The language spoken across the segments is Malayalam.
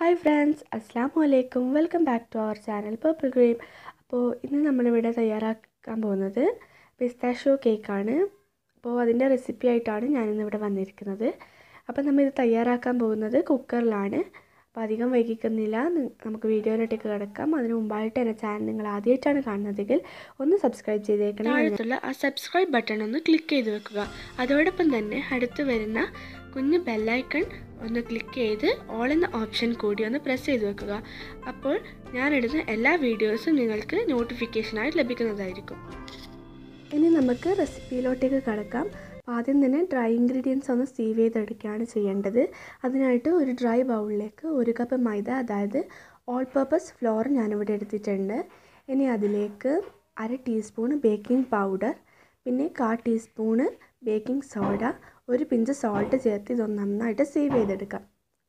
ഹായ് ഫ്രണ്ട്സ് അസ്സാം വലൈക്കും welcome back to our channel purple cream അപ്പോൾ ഇന്ന് നമ്മളിവിടെ തയ്യാറാക്കാൻ പോകുന്നത് പിസ്താഷ്യോ കേക്കാണ് അപ്പോൾ അതിൻ്റെ റെസിപ്പി ആയിട്ടാണ് ഞാനിന്നിവിടെ വന്നിരിക്കുന്നത് അപ്പോൾ നമ്മൾ ഇത് തയ്യാറാക്കാൻ പോകുന്നത് കുക്കറിലാണ് അപ്പോൾ അധികം വൈകിക്കുന്നില്ല നി- നമുക്ക് വീഡിയോയിലോട്ടേക്ക് കിടക്കാം അതിന് മുമ്പായിട്ട് എൻ്റെ ചാനൽ നിങ്ങൾ ആദ്യമായിട്ടാണ് കാണുന്നതെങ്കിൽ ഒന്ന് സബ്സ്ക്രൈബ് ചെയ്തേക്കണം താഴത്തുള്ള ആ സബ്സ്ക്രൈബ് ബട്ടൺ ഒന്ന് ക്ലിക്ക് ചെയ്ത് വെക്കുക അതോടൊപ്പം തന്നെ അടുത്ത് വരുന്ന കുഞ്ഞ് ബെല്ലൈക്കൺ ഒന്ന് ക്ലിക്ക് ചെയ്ത് ഓൾ എന്ന ഓപ്ഷൻ കൂടി ഒന്ന് പ്രസ് ചെയ്ത് വെക്കുക അപ്പോൾ ഞാനിടുന്ന എല്ലാ വീഡിയോസും നിങ്ങൾക്ക് നോട്ടിഫിക്കേഷനായി ലഭിക്കുന്നതായിരിക്കും ഇനി നമുക്ക് റെസിപ്പിയിലോട്ടേക്ക് കടക്കാം അപ്പോൾ ആദ്യം തന്നെ ഡ്രൈ ഇൻഗ്രീഡിയൻസ് ഒന്ന് സീവ് ചെയ്തെടുക്കുകയാണ് ചെയ്യേണ്ടത് അതിനായിട്ട് ഒരു ഡ്രൈ ബൗളിലേക്ക് ഒരു കപ്പ് മൈദ അതായത് ഓൾ പർപ്പസ് ഫ്ലോർ ഞാനിവിടെ എടുത്തിട്ടുണ്ട് ഇനി അതിലേക്ക് അര ടീസ്പൂൺ ബേക്കിംഗ് പൗഡർ പിന്നെ കാ ടീസ്പൂണ് ബേക്കിംഗ് സോഡ ഒരു പിഞ്ച് സോൾട്ട് ചേർത്ത് ഇതൊന്ന് നന്നായിട്ട് സീവ് ചെയ്തെടുക്കാം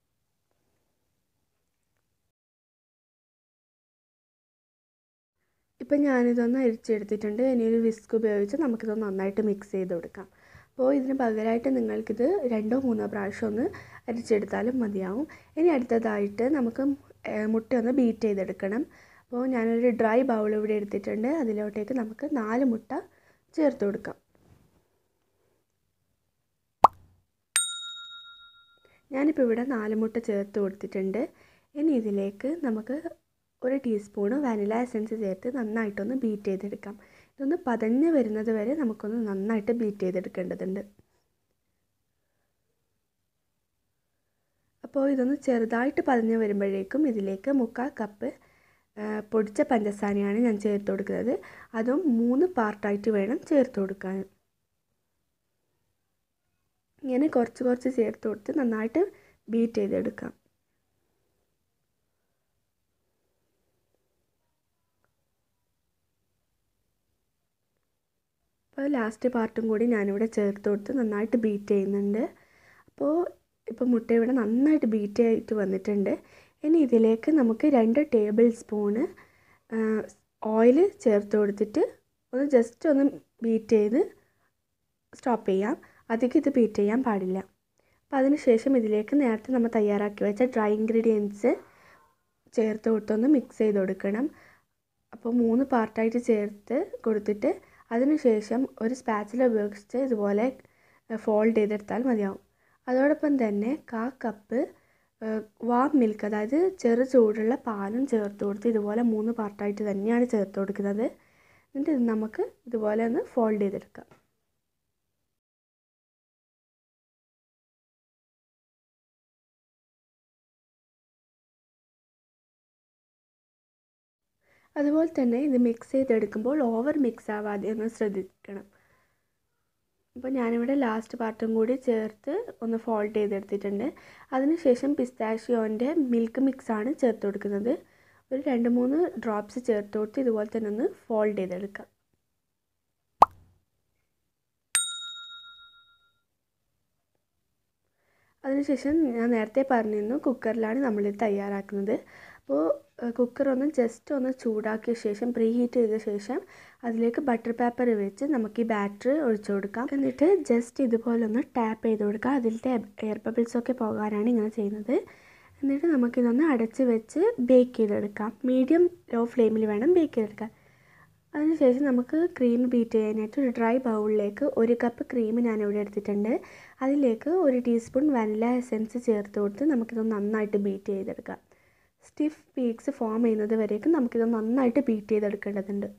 ഇപ്പം ഞാനിതൊന്ന് അരിച്ചെടുത്തിട്ടുണ്ട് ഇനി ഒരു വിസ്ക് ഉപയോഗിച്ച് നമുക്കിതൊന്ന് നന്നായിട്ട് മിക്സ് ചെയ്ത് കൊടുക്കാം അപ്പോൾ ഇതിന് പകരമായിട്ട് നിങ്ങൾക്കിത് രണ്ടോ മൂന്നോ പ്രാവശ്യം ഒന്ന് അരിച്ചെടുത്താലും മതിയാവും ഇനി അടുത്തതായിട്ട് നമുക്ക് ഏഹ്, മുട്ട ഒന്ന് ബീറ്റ് ചെയ്തെടുക്കണം അപ്പോൾ ഞാനൊരു ഡ്രൈ ബൗൾ ഇവിടെ എടുത്തിട്ടുണ്ട് അതിലോട്ടേക്ക് നമുക്ക് നാല് മുട്ട ചേർത്ത് കൊടുക്കാം ഞാനിപ്പോൾ ഇവിടെ നാല് മുട്ട ചേർത്ത് കൊടുത്തിട്ടുണ്ട് ഇനി ഇതിലേക്ക് നമുക്ക് ഒരു ടീസ്പൂണ് വാനില എസൻസ് ചേർത്ത് നന്നായിട്ടൊന്ന് ബീറ്റ് ചെയ്തെടുക്കാം ഇതൊന്ന് പതഞ്ഞ് വരുന്നത് വരെ നമുക്കൊന്ന് നന്നായിട്ട് ബീറ്റ് ചെയ്തെടുക്കേണ്ടതുണ്ട് അപ്പോൾ ഇതൊന്ന് ചെറുതായിട്ട് പതഞ്ഞ് വരുമ്പോഴേക്കും ഇതിലേക്ക് മുക്കാൽ കപ്പ് ആ, പൊടിച്ച പഞ്ചസാരയാണ് ഞാൻ ചേർത്ത് കൊടുക്കുന്നത് അതും മൂന്ന് പാർട്ടായിട്ട് വേണം ചേർത്ത് കൊടുക്കാൻ ഇങ്ങനെ കുറച്ച് കുറച്ച് ചേർത്ത് കൊടുത്ത് നന്നായിട്ട് ബീറ്റ് ചെയ്തെടുക്കാം അപ്പോൾ ലാസ്റ്റ് പാർട്ടും കൂടി ഞാനിവിടെ ചേർത്ത് കൊടുത്ത് നന്നായിട്ട് ബീറ്റ് ചെയ്യുന്നുണ്ട് അപ്പോൾ ഇപ്പോൾ മുട്ട ഇവിടെ നന്നായിട്ട് ബീറ്റ് ആയിട്ട് വന്നിട്ടുണ്ട് ഇനി ഇതിലേക്ക് നമുക്ക് രണ്ട് ടേബിൾ സ്പൂണ് ഓയിൽ ചേർത്ത് കൊടുത്തിട്ട് ഒന്ന് ജസ്റ്റ് ഒന്ന് ബീറ്റ് ചെയ്ത് സ്റ്റോപ്പ് ചെയ്യാം അധികം ഇത് ബീറ്റ് ചെയ്യാൻ പാടില്ല അപ്പോൾ അതിന് ശേഷം ഇതിലേക്ക് നേരത്തെ നമ്മൾ തയ്യാറാക്കി വെച്ച ഡ്രൈ ഇൻഗ്രീഡിയൻസ് ചേർത്ത് കൊടുത്തൊന്ന് മിക്സ് ചെയ്ത് കൊടുക്കണം അപ്പോൾ മൂന്ന് പാർട്ടായിട്ട് ചേർത്ത് കൊടുത്തിട്ട് അതിനുശേഷം ഒരു സ്പാച്ചില ഉപയോഗിച്ച് ഇതുപോലെ ഫോൾഡ് ചെയ്തെടുത്താൽ മതിയാവും അതോടൊപ്പം തന്നെ കാ കപ്പ് വാം മിൽക്ക് അതായത് ചെറു ചൂടുള്ള പാലും ചേർത്ത് കൊടുത്ത് ഇതുപോലെ മൂന്ന് പാർട്ടായിട്ട് തന്നെയാണ് ചേർത്ത് കൊടുക്കുന്നത് എന്നിട്ട് ഇത് നമുക്ക് ഇതുപോലെ ഒന്ന് ഫോൾഡ് ചെയ്തെടുക്കാം അതുപോലെ തന്നെ ഇത് മിക്സ് ചെയ്തെടുക്കുമ്പോൾ ഓവർ മിക്സ് ആവാതെ ഒന്ന് ശ്രദ്ധിക്കണം അപ്പോൾ ഞാനിവിടെ ലാസ്റ്റ് പാർട്ടും കൂടി ചേർത്ത് ഒന്ന് ഫോൾഡ് ചെയ്തെടുത്തിട്ടുണ്ട് അതിനുശേഷം പിസ്താഷ്യോൻ്റെ മിൽക്ക് മിക്സാണ് ചേർത്ത് കൊടുക്കുന്നത് ഒരു രണ്ട് മൂന്ന് ഡ്രോപ്സ് ചേർത്ത് കൊടുത്ത് ഇതുപോലെ തന്നെ ഒന്ന് ഫോൾഡ് ചെയ്തെടുക്കാം അതിനുശേഷം ഞാൻ നേരത്തെ പറഞ്ഞിരുന്നു കുക്കറിലാണ് നമ്മളിത് തയ്യാറാക്കുന്നത് അപ്പോൾ കുക്കർ ഒന്ന് ജസ്റ്റ് ഒന്ന് ചൂടാക്കിയ ശേഷം പ്രീ ഹീറ്റ് ചെയ്ത ശേഷം അതിലേക്ക് ബട്ടർ പേപ്പർ വെച്ച് നമുക്ക് ഈ ബാറ്റർ ഒഴിച്ചു കൊടുക്കാം എന്നിട്ട് ജസ്റ്റ് ഇതുപോലെ ഒന്ന് ടാപ്പ് ചെയ്ത് കൊടുക്കുക അതിലത്തെ എയർ ബബിൾസ് ഒക്കെ പോകാനാണ് ഇങ്ങനെ ചെയ്യുന്നത് എന്നിട്ട് നമുക്കിതൊന്ന് അടച്ച് വെച്ച് ബേക്ക് ചെയ്തെടുക്കാം മീഡിയം ലോ ഫ്ലെയിമിൽ വേണം ബേക്ക് ചെയ്തെടുക്കാൻ അതിനുശേഷം നമുക്ക് ക്രീം ബീറ്റ് ചെയ്യാനായിട്ട് ഒരു ഡ്രൈ ബൗളിലേക്ക് ഒരു കപ്പ് ക്രീം ഞാനിവിടെ എടുത്തിട്ടുണ്ട് അതിലേക്ക് ഒരു ടീസ്പൂൺ വാനില എസെൻസ് ചേർത്ത് കൊടുത്ത് നമുക്കിത് നന്നായിട്ട് ബീറ്റ് ചെയ്തെടുക്കാം സ്റ്റിഫ് പീക്സ് ഫോം ചെയ്യുന്നത് വരേക്കും നമുക്കിത് നന്നായിട്ട് ബീറ്റ് ചെയ്തെടുക്കേണ്ടതുണ്ട്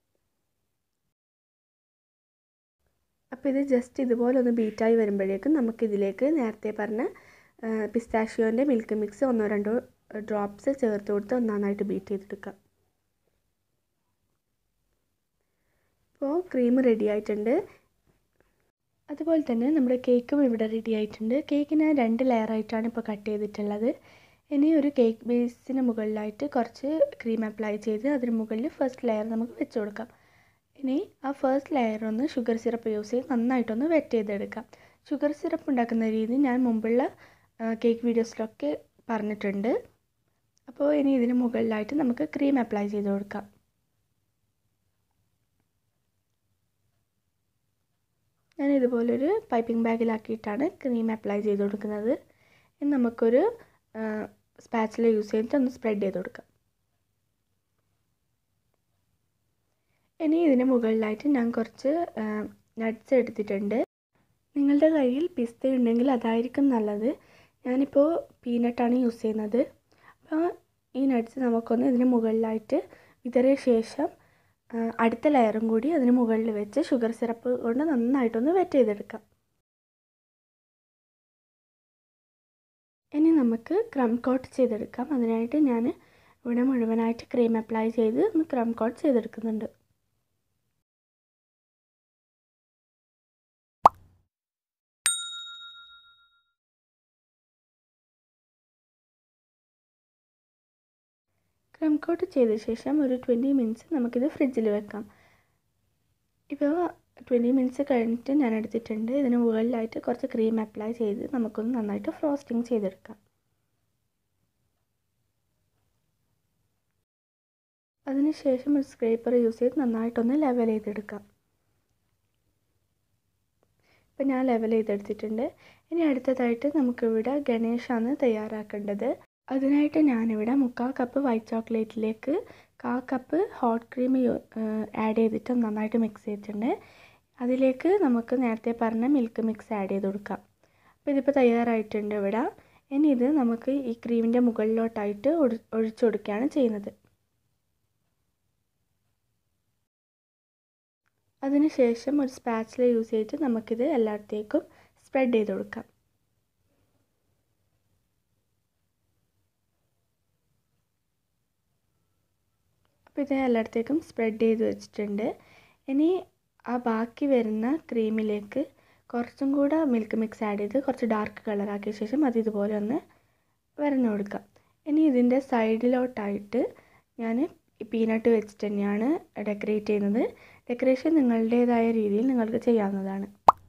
അപ്പോൾ ഇത് ജസ്റ്റ് ഇതുപോലെ ഒന്ന് ബീറ്റായി വരുമ്പോഴേക്കും നമുക്കിതിലേക്ക് നേരത്തെ പറഞ്ഞ പിസ്താഷ്യോൻ്റെ മിൽക്ക് മിക്സ് ഒന്നോ രണ്ടോ ഡ്രോപ്സ് ചേർത്ത് കൊടുത്ത് നന്നായിട്ട് ബീറ്റ് ചെയ്തെടുക്കാം ഇപ്പോൾ ക്രീം റെഡി ആയിട്ടുണ്ട് അതുപോലെ തന്നെ നമ്മുടെ കേക്കും ഇവിടെ റെഡി ആയിട്ടുണ്ട് കേക്ക് ഞാൻ രണ്ട് ലെയറായിട്ടാണ് ഇപ്പോൾ കട്ട് ചെയ്തിട്ടുള്ളത് ഇനി ഒരു കേക്ക് ബേസിന് മുകളിലായിട്ട് കുറച്ച് ക്രീം അപ്ലൈ ചെയ്ത് അതിന് മുകളിൽ ഫസ്റ്റ് ലെയർ നമുക്ക് വെച്ച് കൊടുക്കാം ഇനി ആ ഫസ്റ്റ് ലെയർ ഒന്ന് ഷുഗർ സിറപ്പ് യൂസ് ചെയ്ത് നന്നായിട്ടൊന്ന് വെറ്റ് ചെയ്തെടുക്കാം ഷുഗർ സിറപ്പ് ഉണ്ടാക്കുന്ന രീതി ഞാൻ മുമ്പുള്ള കേക്ക് വീഡിയോസിലൊക്കെ പറഞ്ഞിട്ടുണ്ട് അപ്പോൾ ഇനി ഇതിന് മുകളിലായിട്ട് നമുക്ക് ക്രീം അപ്ലൈ ചെയ്ത് കൊടുക്കാം ഞാൻ ഇതുപോലൊരു പൈപ്പിംഗ് ബാഗിലാക്കിയിട്ടാണ് ക്രീം അപ്ലൈ ചെയ്ത് കൊടുക്കുന്നത് ഇനി നമുക്കൊരു സ്പാച്ചില യൂസ് ചെയ്തിട്ട് ഒന്ന് സ്പ്രെഡ് ചെയ്ത് കൊടുക്കാം ഇനി ഇതിന് മുകളിലായിട്ട് ഞാൻ കുറച്ച് നട്ട്സ് എടുത്തിട്ടുണ്ട് നിങ്ങളുടെ കയ്യിൽ പിസ്ത ഉണ്ടെങ്കിൽ അതായിരിക്കും നല്ലത് ഞാനിപ്പോൾ പീനട്ടാണ് യൂസ് ചെയ്യുന്നത് അപ്പോൾ ഈ നട്ട്സ് നമുക്കൊന്ന് ഇതിന് മുകളിലായിട്ട് വിതറിയ ശേഷം അടുത്ത ലെയറും കൂടി അതിന് മുകളിൽ വെച്ച് ഷുഗർ സിറപ്പ് കൊണ്ട് നന്നായിട്ടൊന്ന് വെറ്റ് ചെയ്തെടുക്കാം ഇനി നമുക്ക് ക്രം കോട്ട് ചെയ്തെടുക്കാം അതിനായിട്ട് ഞാൻ ഇവിടെ മുഴുവനായിട്ട് ക്രീം അപ്ലൈ ചെയ്ത് ഒന്ന് ക്രം കോട്ട് ചെയ്തെടുക്കുന്നുണ്ട് ക്രം കോട്ട് ചെയ്ത ശേഷം ഒരു ട്വൻറ്റി മിനിറ്റ്സ് നമുക്കിത് ഫ്രിഡ്ജിൽ വെക്കാം ഇപ്പോൾ ട്വൻറ്റി മിനിറ്റ്സ് കഴിഞ്ഞിട്ട് ഞാൻ എടുത്തിട്ടുണ്ട് ഇതിന് മുകളിലായിട്ട് കുറച്ച് ക്രീം അപ്ലൈ ചെയ്ത് നമുക്കൊന്ന് നന്നായിട്ട് ഫ്രോസ്റ്റിംഗ് ചെയ്തെടുക്കാം അതിനുശേഷം ഒരു സ്ക്രേപ്പർ യൂസ് ചെയ്ത് നന്നായിട്ടൊന്ന് ലെവൽ ചെയ്തെടുക്കാം ഇപ്പം ഞാൻ ലെവൽ ചെയ്തെടുത്തിട്ടുണ്ട് ഇനി അടുത്തതായിട്ട് നമുക്കിവിടെ ഗണേഷാണ് തയ്യാറാക്കേണ്ടത് അതിനായിട്ട് ഞാനിവിടെ മുക്കാൽ കപ്പ് വൈറ്റ് ചോക്ലേറ്റിലേക്ക് കാൽ കപ്പ് ഹോട്ട് ക്രീം ആഡ് ചെയ്തിട്ട് നന്നായിട്ട് മിക്സ് ചെയ്തിട്ടുണ്ട് അതിലേക്ക് നമുക്ക് നേരത്തെ പറഞ്ഞ മിൽക്ക് മിക്സ് ആഡ് ചെയ്ത് കൊടുക്കാം അപ്പോൾ ഇതിപ്പോൾ തയ്യാറായിട്ടുണ്ട് ഇവിടെ ഇനി ഇത് നമുക്ക് ഈ ക്രീമിൻ്റെ മുകളിലോട്ടായിട്ട് ഒഴിച്ചു കൊടുക്കുകയാണ് ചെയ്യുന്നത് അതിനുശേഷം ഒരു സ്പാച്ചില യൂസ് ചെയ്തിട്ട് നമുക്കിത് എല്ലായിടത്തേക്കും സ്പ്രെഡ് ചെയ്ത് കൊടുക്കാം അപ്പോൾ ഇത് എല്ലായിടത്തേക്കും സ്പ്രെഡ് ചെയ്ത് വെച്ചിട്ടുണ്ട് ഇനി ആ ബാക്കി വരുന്ന ക്രീമിലേക്ക് കുറച്ചും കൂടെ മിൽക്ക് മിക്സ് ആഡ് ചെയ്ത് കുറച്ച് ഡാർക്ക് കളറാക്കിയ ശേഷം അത് ഇതുപോലെ ഒന്ന് വരഞ്ഞു കൊടുക്കാം ഇനി ഇതിൻ്റെ സൈഡിലോട്ടായിട്ട് ഞാൻ പീനട്ട് വെച്ചിട്ട് തന്നെയാണ് ഡെക്കറേറ്റ് ചെയ്യുന്നത് ഡെക്കറേഷൻ നിങ്ങളുടേതായ രീതിയിൽ നിങ്ങൾക്ക് ചെയ്യാവുന്നതാണ്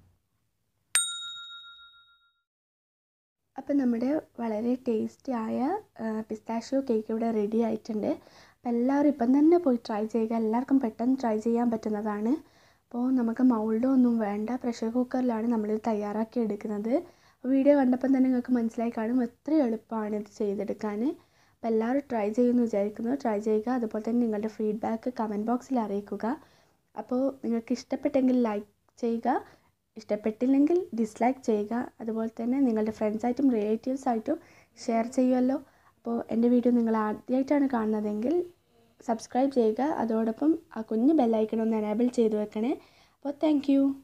അപ്പം നമ്മുടെ വളരെ ടേസ്റ്റി ആയ പിസ്താഷ്യോ കേക്ക് ഇവിടെ റെഡി ആയിട്ടുണ്ട് അപ്പോൾ എല്ലാവരും ഇപ്പം തന്നെ പോയി ട്രൈ ചെയ്യുക എല്ലാവർക്കും പെട്ടെന്ന് ട്രൈ ചെയ്യാൻ പറ്റുന്നതാണ് അപ്പോൾ നമുക്ക് മൗൾഡോ ഒന്നും വേണ്ട പ്രഷർ കുക്കറിലാണ് നമ്മളിത് തയ്യാറാക്കി എടുക്കുന്നത് വീഡിയോ കണ്ടപ്പോൾ തന്നെ നിങ്ങൾക്ക് മനസ്സിലായി കാണും എത്ര എളുപ്പമാണ് ഇത് ചെയ്തെടുക്കാൻ അപ്പോൾ എല്ലാവരും ട്രൈ ചെയ്യുമെന്ന് വിചാരിക്കുന്നു ട്രൈ ചെയ്യുക അതുപോലെ തന്നെ നിങ്ങളുടെ ഫീഡ്ബാക്ക് കമൻറ്റ് ബോക്സിൽ അറിയിക്കുക അപ്പോൾ നിങ്ങൾക്ക് ഇഷ്ടപ്പെട്ടെങ്കിൽ ലൈക്ക് ചെയ്യുക ഇഷ്ടപ്പെട്ടില്ലെങ്കിൽ ഡിസ്ലൈക്ക് ചെയ്യുക അതുപോലെ തന്നെ നിങ്ങളുടെ ഫ്രണ്ട്സായിട്ടും റിലേറ്റീവ്സായിട്ടും ഷെയർ ചെയ്യുമല്ലോ അപ്പോൾ എൻ്റെ വീഡിയോ നിങ്ങൾ ആദ്യമായിട്ടാണ് കാണുന്നതെങ്കിൽ സബ്സ്ക്രൈബ് ചെയ്യുക അതോടൊപ്പം ആ കുഞ്ഞ് ബെല്ലൈക്കൺ ഒന്ന് എനേബിൾ ചെയ്ത് വെക്കണേ അപ്പോൾ താങ്ക്